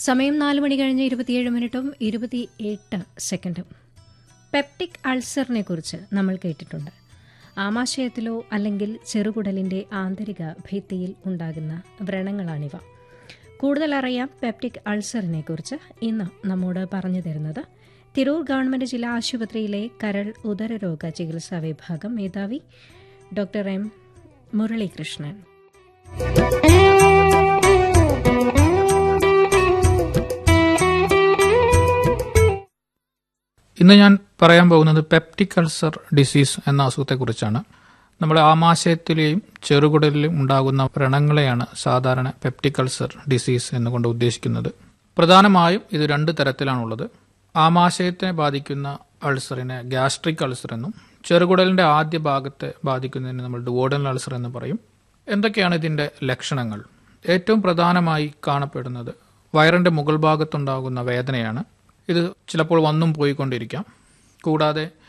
സമയം നാല് മണി കഴിഞ്ഞ് ഇരുപത്തിയേഴ് മിനിറ്റും ഇരുപത്തിയെട്ട് സെക്കൻഡും പെപ്റ്റിക് അൾസറിനെ കുറിച്ച് നമ്മൾ കേട്ടിട്ടുണ്ട് ആമാശയത്തിലോ അല്ലെങ്കിൽ ചെറുകുടലിന്റെ ആന്തരിക ഭിത്തിയിൽ ഉണ്ടാകുന്ന വ്രണങ്ങളാണിവ കൂടുതൽ അറിയാം പെപ്റ്റിക് അൾസറിനെ കുറിച്ച് ഇന്ന് നമ്മോട് പറഞ്ഞു തരുന്നത് തിരൂർ ഗവൺമെന്റ് ജില്ലാ ആശുപത്രിയിലെ കരൾ ഉദരരോഗ ചികിത്സാ വിഭാഗം മേധാവി ഡോക്ടർ എം മുരളീകൃഷ്ണൻ ഇന്ന് ഞാൻ പറയാൻ പോകുന്നത് പെപ്റ്റിക് അൾസർ ഡിസീസ് എന്ന അസുഖത്തെക്കുറിച്ചാണ് നമ്മുടെ ആമാശയത്തിലെയും ചെറുകുടലിലും ഉണ്ടാകുന്ന വ്രണങ്ങളെയാണ് സാധാരണ പെപ്റ്റിക് അൾസർ ഡിസീസ് എന്നുകൊണ്ട് ഉദ്ദേശിക്കുന്നത് പ്രധാനമായും ഇത് രണ്ട് തരത്തിലാണുള്ളത് ആമാശയത്തെ ബാധിക്കുന്ന അൾസറിനെ ഗ്യാസ്ട്രിക് അൾസർ എന്നും ചെറുകുടലിന്റെ ആദ്യ ഭാഗത്തെ ബാധിക്കുന്നതിന് നമ്മൾ ഡുവോഡൽ അൾസർ എന്ന് പറയും എന്തൊക്കെയാണ് ഇതിന്റെ ലക്ഷണങ്ങൾ ഏറ്റവും പ്രധാനമായി കാണപ്പെടുന്നത് വയറിന്റെ മുകൾ ഭാഗത്തുണ്ടാകുന്ന വേദനയാണ് ഇത് ചിലപ്പോൾ വന്നും പോയിക്കൊണ്ടിരിക്കാം കൂടാതെ